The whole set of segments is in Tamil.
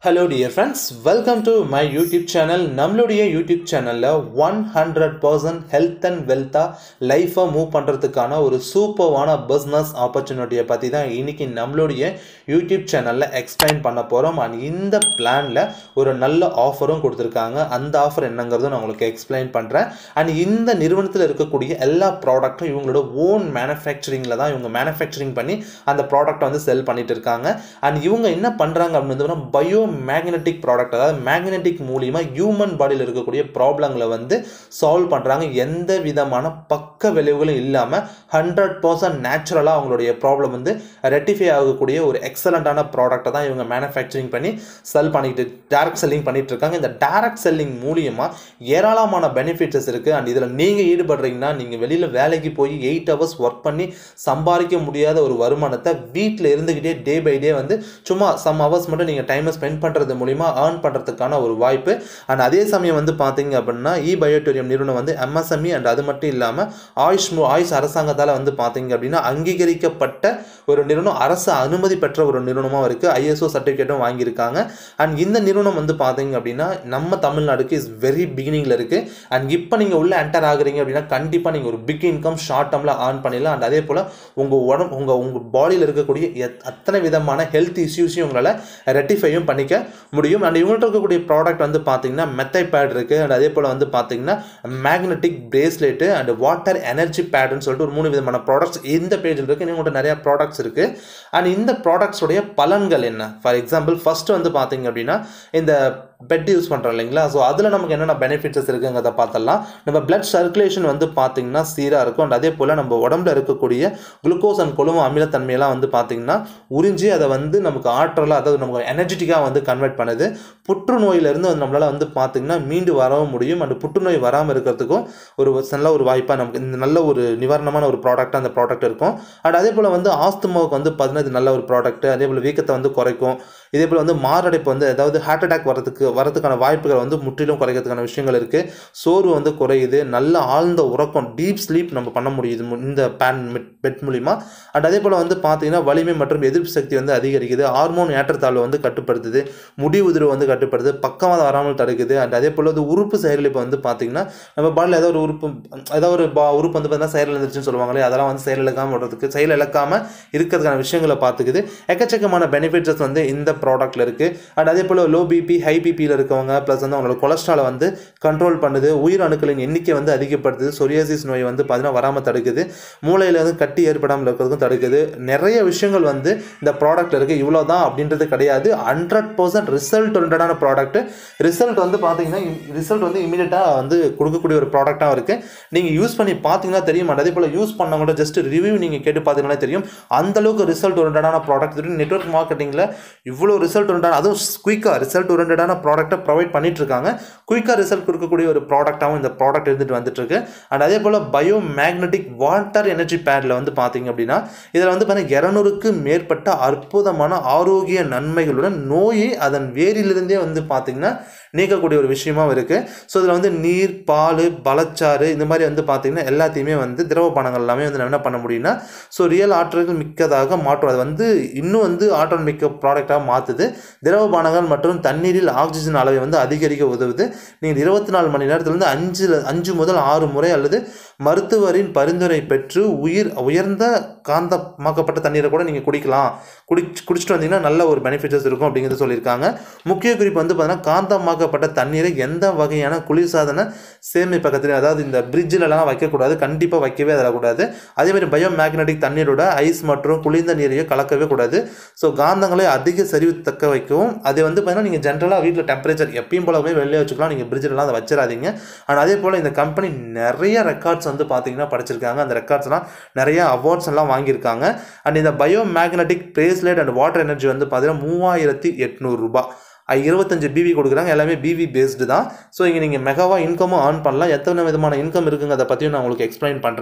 hello dear friends welcome to my YouTube channel நம்மளுடைய யூடியூப் சேனலில் one hundred percent health and வெல்த்தாக லைஃப்பை மூவ் பண்ணுறதுக்கான ஒரு சூப்பர்வான பிஸ்னஸ் ஆப்பர்ச்சுனிட்டியை பற்றி தான் இன்னைக்கு நம்மளுடைய யூடியூப் சேனலில் எக்ஸ்பிளைன் பண்ண போகிறோம் அண்ட் இந்த பிளானில் ஒரு நல்ல ஆஃபரும் கொடுத்துருக்காங்க அந்த ஆஃபர் என்னங்கிறதும் நான் உங்களுக்கு எக்ஸ்பிளைன் பண்ணுறேன் அண்ட் இந்த நிறுவனத்தில் இருக்கக்கூடிய எல்லா ப்ராடக்ட்டும் இவங்களோட ஓன் மேனுஃபேக்சரிங்கில் தான் இவங்க மேனுஃபேக்சரிங் பண்ணி அந்த ப்ராடக்ட்டை வந்து செல் பண்ணிட்டு இருக்காங்க அண்ட் இவங்க என்ன பண்ணுறாங்க அப்படின்னு பயோ மேக்னெட்டிக் ப்ராடக்ட் அதாவது மேக்னெட்டிக் மூலிமா ஹியூமன் பாடியில் இருக்கக்கூடிய ப்ராப்ளங்களை வந்து சால்வ் பண்ணுறாங்க எந்த விதமான பக்க விளைவுகளும் இல்லாமல் ஹண்ட்ரட் பர்சன்ட் நேச்சுரலாக அவங்களுடைய ப்ராப்ளம் வந்து ரெட்டிஃபை ஆகக்கூடிய ஒரு எக்ஸலண்ட்டான ப்ராடக்ட்டை தான் இவங்க மேனுஃபேக்சரிங் பண்ணி செல் பண்ணிட்டு டேரக்ட் செல்லிங் பண்ணிட்டு இருக்காங்க இந்த டேரக்ட் செல்லிங் மூலியமாக ஏராளமான பெனிஃபிட்ஸ் இருக்குது அண்ட் இதில் நீங்கள் ஈடுபடுறீங்கன்னா நீங்கள் வெளியில் வேலைக்கு போய் எயிட் ஹவர்ஸ் ஒர்க் பண்ணி சம்பாதிக்க முடியாத ஒரு வருமானத்தை வீட்டில் இருந்துக்கிட்டே டே பை டே வந்து சும்மா சம் ஹவர்ஸ் மட்டும் நீங்கள் டைமை ஸ்பெண்ட் பண்ணுறது மூலிமா ஏர்ன் பண்ணுறதுக்கான ஒரு வாய்ப்பு அண்ட் அதே சமயம் வந்து பார்த்தீங்க அப்படின்னா இ பயோட்டோரியம் நிறுவனம் வந்து எம்எஸ்எம்இ அண்ட் அது மட்டும் இல்லாமல் ஆயுஷ் மு- ஆயுஷ் அரசாங்கத்தால் வந்து பார்த்தீங்க அப்படின்னா அங்கீகரிக்கப்பட்ட ஒரு நிறுவனம் அரசு அனுமதி பெற்ற ஒரு நிறுவனமாக இருக்குது ஐஎஸ்ஓ சர்டிஃபிகேட்டும் வாங்கியிருக்காங்க அண்ட் இந்த நிறுவனம் வந்து பார்த்தீங்க அப்படின்னா நம்ம தமிழ்நாடுக்கு இஸ் வெரி பிகினிங்கில் இருக்குது அண்ட் இப்போ நீங்கள் உள்ளே என்டர் ஆகுறீங்க அப்படின்னா கண்டிப்பாக நீங்கள் ஒரு பிக் இன்கம் ஷார்ட் டேர்மில் ஏர்ன் பண்ணிடலாம் அண்ட் அதே போல் உங்கள் உடம்பு உங்கள் உங்கள் பாடியில் இருக்கக்கூடிய எத்- அத்தனை விதமான ஹெல்த் இஷ்யூஸையும் உங்களால் ரெட்டிஃபையும் பண்ணிக்க முடியும் அண்ட் இவங்கள்ட்ட இருக்கக்கூடிய ப்ராடக்ட் வந்து பார்த்தீங்கன்னா மெத்தை பேட் இருக்குது அண்ட் அதே போல் வந்து பார்த்தீங்கன்னா magnetic bracelet and water energy பேடுன்னு சொல்லிட்டு ஒரு மூணு விதமான ப்ராடக்ட்ஸ் இந்த பேஜில் இருக்குது இவங்கள்ட்ட நிறைய ப்ராடக்ட்ஸ் இருக்குது அண்ட் இந்த ப்ராடக்ட்ஸுடைய பலன்கள் என்ன ஃபார் எக்ஸாம்பிள் ஃபர்ஸ்ட் வந்து பார்த்தீங்க அப்படின்னா இந்த பெட் யூஸ் பண்ணுறோம் இல்லைங்களா ஸோ அதில் நமக்கு என்னென்ன பெனிஃபிட்ஸ் இருக்குங்கிறத பார்த்தலாம் நம்ம பிளட் சர்க்குலேஷன் வந்து பார்த்தீங்கன்னா சீராக இருக்கும் அண்ட் அதே போல் நம்ம உடம்புல இருக்கக்கூடிய குளுக்கோஸ் அண்ட் கொழுவு அமிலத்தன்மையெல்லாம் வந்து பார்த்தீங்கன்னா உறிஞ்சி அதை வந்து நமக்கு ஆற்றலாக அதாவது நமக்கு எனர்ஜெட்டிக்காக வந்து கன்வெர்ட் பண்ணுது புற்றுநோயிலிருந்து வந்து நம்மளால் வந்து பார்த்தீங்கன்னா மீண்டு வரவும் முடியும் அண்ட் புற்றுநோய் வராமல் இருக்கிறதுக்கும் ஒரு நல்ல ஒரு வாய்ப்பாக நமக்கு இந்த நல்ல ஒரு நிவாரணமான ஒரு ப்ராடக்டாக அந்த ப்ராடக்ட் இருக்கும் அண்ட் அதே போல் வந்து ஆஸ்துமாவுக்கு வந்து பார்த்தீங்கன்னா இது நல்ல ஒரு ப்ராடக்ட் அதே போல் வீக்கத்தை வந்து குறைக்கும் இதே போல் வந்து மாரடைப்பு வந்து அதாவது ஹார்ட் அட்டாக் வரதுக்கு வரதுக்கான வாய்ப்புகள் வந்து முற்றிலும் குறைக்கிறதுக்கான விஷயங்கள் இருக்குது சோர்வு வந்து குறையுது நல்ல ஆழ்ந்த உறக்கம் டீப் ஸ்லீப் நம்ம பண்ண முடியுது மு- இந்த பேன் பெட் மூலிமா அண்ட் அதே போல் வந்து பார்த்தீங்கன்னா வலிமை மற்றும் எதிர்ப்பு சக்தி வந்து அதிகரிக்குது ஹார்மோன் ஏற்றத்தாழ்வு வந்து கட்டுப்படுத்துது முடி உதிர்வு வந்து கட்டுப்படுது பக்கவாதம் வராமல் தடுக்குது அண்ட் அதே போல் வந்து உறுப்பு செயலிழப்பு வந்து பார்த்தீங்கன்னா நம்ம பாடியில் ஏதோ ஒரு உறுப்பு ஏதோ ஒரு பா உறுப்பு வந்து பார்த்தீங்கன்னா செயலிழந்துருச்சுன்னு சொல்லுவாங்களே அதெல்லாம் வந்து செயலிழக்காமல் விடுறதுக்கு செயல் இழக்காமல் இருக்கிறதுக்கான விஷயங்களை பார்த்துக்குது எக்கச்சக்கமான பெனிஃபிட்ஸ் வந்து இந்த ப்ராடக்ட்டில் இருக்குது அண்ட் அதே போல் லோ பிபி ஹை பிபியில் இருக்கவங்க ப்ளஸ் வந்து அவங்களோட கொலஸ்ட்ராலை வந்து கண்ட்ரோல் பண்ணுது உயிர் அணுக்களின் எண்ணிக்கை வந்து அதிகப்படுத்துது சொரியாசிஸ் நோய் வந்து பார்த்தீங்கன்னா வராமல் தடுக்குது மூளையில் வந்து கட்டி ஏற்படாமல் இருக்கிறதுக்கும் தடுக்குது நிறைய விஷயங்கள் வந்து இந்த ப்ராடக்ட்டில் இருக்குது இவ்வளோ தான் அப்படின்றது கிடையாது ஹண்ட்ரட் பர்சன்ட் ரிசல்ட் ஓரியன்டான ப்ராடக்ட் ரிசல்ட் வந்து பார்த்தீங்கன்னா ரிசல்ட் வந்து இமீடியட்டாக வந்து கொடுக்கக்கூடிய ஒரு ப்ராடக்டாக இருக்குது நீங்கள் யூஸ் பண்ணி பார்த்தீங்கன்னா தெரியும் and அதே போல் யூஸ் பண்ணவங்களோட ஜஸ்ட் ரிவ்யூ நீங்கள் கேட்டு பார்த்தீங்கன்னா தெரியும் அந்த அளவுக்கு ரிசல்ட் ஓரியன்டான ப்ராடக்ட் நெட்வொர்க் மார்க்கெட்டிங்கில் இவ்வளோ ரிசல்ட் ஓரியன்டான அதுவும் குயிக்காக ரிசல்ட் ஓரியன்டான ப்ராடக்ட்டை ப்ரொவைட் பண்ணிட்டு இருக்காங்க குயிக்காக ரிசல்ட் கொடுக்கக்கூடிய ஒரு ப்ராடக்டாகவும் இந்த ப்ராடக்ட் இருந்துட்டு வந்துட்டு இருக்கு அண்ட் அதே போல் பயோ மேக்னெட்டிக் வாட்டர் எனர்ஜி பேடில் வந்து பார்த்தீங்க அப்படின்னா இதில் வந்து பார்த்தீங்கன்னா இரநூறுக்கு மேற்பட்ட அற்புதமான ஆரோக்கிய நன்மைகளுடன் நோயை அதன் வேரிலிருந்தே வந்து பார்த்தீங்கன்னா நீக்கக்கூடிய ஒரு விஷயமாவும் இருக்குது ஸோ இதில் வந்து நீர் பால் பழச்சாறு இந்த மாதிரி வந்து பார்த்தீங்கன்னா எல்லாத்தையுமே வந்து திரவ பானங்கள் எல்லாமே வந்து நம்ம என்ன பண்ண முடியும்னா ஸோ ரியல் ஆற்றல்கள் மிக்கதாக மாற்றும் அது வந்து இன்னும் வந்து ஆற்றல் மிக்க ப்ராடக்டாக மாற்றுது திரவ பானங்கள் மற்றும் தண்ணீரில் ஆக்சிஜன் அளவை வந்து அதிகரிக்க உதவுது நீங்கள் இருபத்தி நாலு மணி நேரத்துலேருந்து அஞ்சு அஞ்சு முதல் ஆறு முறை அல்லது மருத்துவரின் பரிந்துரை பெற்று உயிர் உயர்ந்த காந்தமாக்கப்பட்ட தண்ணீரை கூட நீங்கள் குடிக்கலாம் குடி குடிச்சிட்டு வந்தீங்கன்னா நல்ல ஒரு பெனிஃபிட்ஸ் இருக்கும் அப்படிங்கிறது சொல்லியிருக்காங்க முக்கிய குறிப்பு வந்து பார்த்தீங்கன்னா காந்தமாக்கப்பட்ட தண்ணீரை எந்த வகையான குளிர்சாதன சேமிப்பகத்திலையும் அதாவது இந்த பிரிட்ஜிலலாம் வைக்கக்கூடாது கண்டிப்பாக வைக்கவே அதில் கூடாது அதே மாதிரி பயோ மேக்னெட்டிக் தண்ணீரோட ஐஸ் மற்றும் குளிர்ந்த நீரையும் கலக்கவே கூடாது ஸோ காந்தங்களை அதிக சரிவு தக்க வைக்கவும் அது வந்து பார்த்தீங்கன்னா நீங்கள் ஜென்ரலாக வீட்டில் டெம்பரேச்சர் எப்பயும் போலவே வெளியே வச்சுக்கலாம் நீங்கள் பிரிட்ஜிலலாம் அதை வச்சிடாதீங்க அண்ட் அதே போல் இந்த கம்பெனி நிறைய ரெக்கார்ட்ஸ் வந்து பார்த்தீங்கன்னா படிச்சிருக்காங்க அந்த ரெக்கார்ட்ஸ்லாம் நிறைய அவார்ட்ஸ் எல்லாம் வாங்கியிருக்காங்க அண்ட் இந்த bio magnetic bracelet and water energy வந்து பார்த்தீங்கன்னா மூவாயிரத்தி எட்நூறுரூபா இருபத்தஞ்சு பிவி கொடுக்குறாங்க எல்லாமே பிவி பேஸ்டு தான் ஸோ இங்கே நீங்கள் மெகாவாக இன்கமும் ஆன் பண்ணலாம் எத்தனை விதமான இன்கம் இருக்குங்க அதை பற்றியும் நான் உங்களுக்கு எக்ஸ்பிளைன் பண்ணுறேன்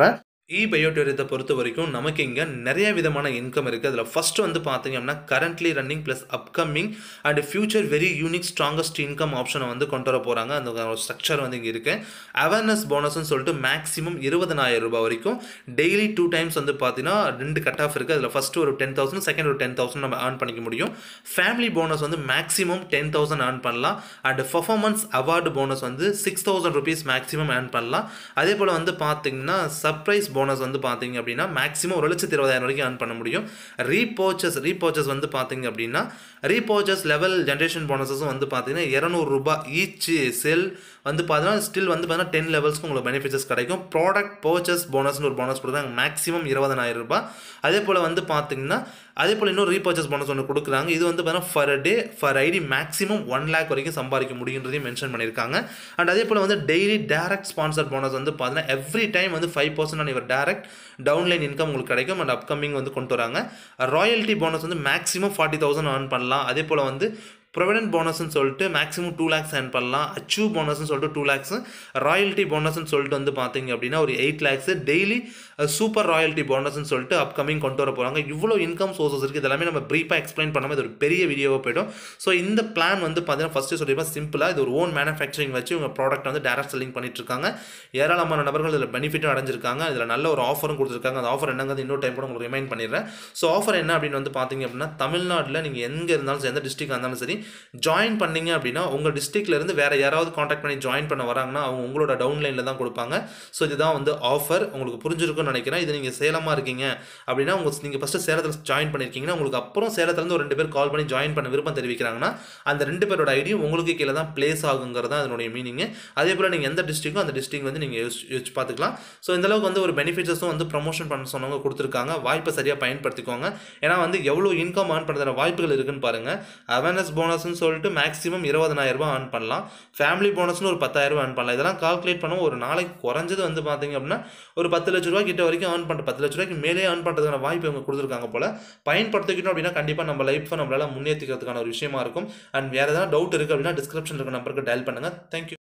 இ பயோடூரியத்தை பொறுத்த வரைக்கும் நமக்கு இங்கே நிறைய விதமான இன்கம் இருக்குது அதில் ஃபஸ்ட்டு வந்து பார்த்தீங்க அப்படின்னா currently running plus upcoming and future very unique strongest income ஆப்ஷனை வந்து கொண்டு வர போகிறாங்க அந்த ஸ்ட்ரக்சர் வந்து இங்கே இருக்குது அவேர்னஸ் போனஸ்னு சொல்லிட்டு மேக்ஸிமம் இருபதனாயிரம் ரூபாய் வரைக்கும் டெய்லி டூ டைம்ஸ் வந்து பார்த்தீங்கன்னா ரெண்டு கட் ஆஃப் இருக்குது அதில் ஃபஸ்ட்டு ஒரு டென் தௌசண்ட் செகண்ட் ஒரு டென் தௌசண்ட் நம்ம ஏர்ன் பண்ணிக்க முடியும் ஃபேமிலி போனஸ் வந்து மேக்ஸிமம் டென் தௌசண்ட் ஏர்ன் பண்ணலாம் அண்ட் பர்ஃபார்மன்ஸ் அவார்டு போனஸ் வந்து six thousand rupees maximum earn பண்ணலாம் அதே போல் வந்து பார்த்தீங்கன்னா சர்ப்ரைஸ் போனஸ் வந்து பார்த்தீங்க அப்படின்னா மேக்ஸிமம் ஒரு லட்சத்தி இருபதாயிரம் வரைக்கும் ஏர்ன் பண்ண முடியும் ரீபோச்சஸ் ரீபோச்சஸ் வந்து பார்த்தீங்க அப்படின்னா ரீபோச்சஸ் லெவல் ஜென்ரேஷன் போனஸஸும் வந்து பார்த்தீங்கன்னா இரநூறுபா ஈச் செல் வந்து பார்த்தீங்கன்னா ஸ்டில் வந்து பார்த்தீங்கன்னா டென் லெவல்ஸ்க்கு உங்களுக்கு பெனிஃபிட்ஸ் கிடைக்கும் ப்ராடக்ட் பர்ச்சேஸ் போனஸ்னு ஒரு போனஸ் கொடுக்குறாங்க மேக்ஸிமம் இருபதனாயிரம் ரூபாய் அதே போல் வந்து பார்த்தீங்கன்னா அதே போல் இன்னொரு ரீபர்ச்சேஸ் போனஸ் ஒன்று கொடுக்குறாங்க இது வந்து பார்த்தீங்கன்னா per day per ID maximum one lakh வரைக்கும் சம்பாதிக்க முடியுன்றதையும் மென்ஷன் பண்ணியிருக்காங்க அண்ட் அதே போல் வந்து டெய்லி டேரக்ட் ஸ்பான்சர் போனஸ் வந்து பார்த்தீங்கன்னா எவ்ரி டைம் வந்து ஃபைவ் பர்சன்ட் ஆன் இவர் டேரக்ட் டவுன்லைன் இன்கம் உங்களுக்கு கிடைக்கும் அண்ட் அப்கமிங் வந்து கொண்டு வராங்க ராயல்ட்டி போனஸ் வந்து மேக்ஸிமம் ஃபார்ட்டி தௌசண்ட் ஏர்ன் பண்ணலாம் அதே போல் வந்து ப்ரொவிடென்ட் போனஸ்னு சொல்லிட்டு மேக்ஸிமம் டூ லேக்ஸ் ஏர்ன் பண்ணலாம் அச்சீவ் போனஸ்னு சொல்லிட்டு டூ லேக்ஸ் ராயல்ட்டி போனஸ்னு சொல்லிட்டு வந்து பார்த்தீங்க அப்படின்னா ஒரு eight lakhs daily super royalty போனஸ்னு சொல்லிட்டு அப்கமிங் கொண்டு வர போகிறாங்க இவ்வளோ இன்கம் சோர்சஸ் இருக்குது இதெல்லாமே நம்ம ப்ரீஃபாக எக்ஸ்பிளைன் பண்ணாமல் இது ஒரு பெரிய வீடியோவாக போய்டும் ஸோ இந்த பிளான் வந்து பார்த்தீங்கன்னா ஃபஸ்ட்டு சொல்லிப்பா சிம்பிளாக இது ஒரு ஓன் மேனுஃபேக்சரிங் வச்சு உங்கள் ப்ராடக்ட் வந்து டேரக்ட் செல்லிங் பண்ணிட்டு இருக்காங்க ஏராளமான நபர்கள் இதில் பெனிஃபிட்டும் அடைஞ்சிருக்காங்க இதில் நல்ல ஒரு ஆஃபரும் கொடுத்துருக்காங்க அந்த ஆஃபர் என்னங்கிறது இன்னொரு டைம் கூட உங்களுக்கு ரிமைண்ட் பண்ணிடுறேன் ஸோ ஆஃபர் என்ன அப்படின்னு வந்து பார்த்தீங்க அப்படின்னா தமிழ்நாட்டில் நீங்கள் எங்கே இருந்தாலும் சரி எந்த டிஸ்ட்ரிக்ட் இருந்தாலும் சரி ஜாயின் பண்ணீங்க அப்படின்னா உங்கள் டிஸ்ட்ரிக்ட்ல இருந்து வேற யாராவது காண்டாக்ட் பண்ணி ஜாயின் பண்ண வராங்கன்னா அவங்க உங்களோட டவுன்லைனில் தான் கொடுப்பாங்க ஸோ இதுதான் வந்து ஆஃபர் உங்களுக்கு புரிஞ்சிருக்கும்னு நினைக்கிறேன் இது நீங்கள் சேலமாக இருக்கீங்க அப்படின்னா உங்க நீங்கள் ஃபஸ்ட்டு சேலத்தில் ஜாயின் பண்ணியிருக்கீங்கன்னா உங்களுக்கு அப்புறம் சேலத்துலேருந்து ஒரு ரெண்டு பேர் கால் பண்ணி ஜாயின் பண்ண விருப்பம் தெரிவிக்கிறாங்கன்னா அந்த ரெண்டு பேரோட ஐடியும் உங்களுக்கு கீழே தான் பிளேஸ் ஆகுங்கிறது தான் அதனுடைய மீனிங் அதே போல் நீங்கள் எந்த டிஸ்ட்ரிக்டோ அந்த டிஸ்ட்ரிக் வந்து நீங்கள் யோசிச்சு யோசிச்சு பார்த்துக்கலாம் ஸோ இந்த அளவுக்கு வந்து ஒரு பெனிஃபிட்ஸும் வந்து ப்ரமோஷன் பண்ண சொன்னவங்க கொடுத்துருக்காங்க வாய்ப்பை சரியாக பயன்படுத்திக்கோங்க ஏன்னா வந்து எவ்வளோ இன்கம் ஏர்ன் பண்ணுறதுல வாய்ப்புகள் இருக்குன்னு பாருங்கள் அவேர்னஸ் போனஸ்னு சொல்லிட்டு மேக்ஸிமம் இருபதனாயிரம் ரூபாய் ஏர்ன் பண்ணலாம் ஃபேமிலி போனஸ்னு ஒரு பத்தாயிரம் ரூபாய் ஏர்ன் பண்ணலாம் இதெல்லாம் கால்குலேட் பண்ணுவோம் ஒரு நாளைக்கு குறைஞ்சது வந்து பார்த்தீங்க அப்படின்னா ஒரு பத்து லட்ச ரூபா கிட்ட வரைக்கும் ஏர்ன் பண்ணுற பத்து லட்ச ரூபாய்க்கு மேலே ஏர்ன் பண்ணுறதுக்கான வாய்ப்பு இவங்க கொடுத்துருக்காங்க போல பயன்படுத்திக்கணும் அப்படின்னா கண்டிப்பாக நம்ம லைஃப்பை நம்மளால முன்னேற்றிக்கிறதுக்கான ஒரு விஷயமா இருக்கும் அண்ட் வேறு ஏதாவது டவுட் இருக்குது அப்படின்னா டிஸ்கிரிப்ஷன் இருக்க நம்பருக்கு டயல் பண்ணுங்கள் தேங்க்யூ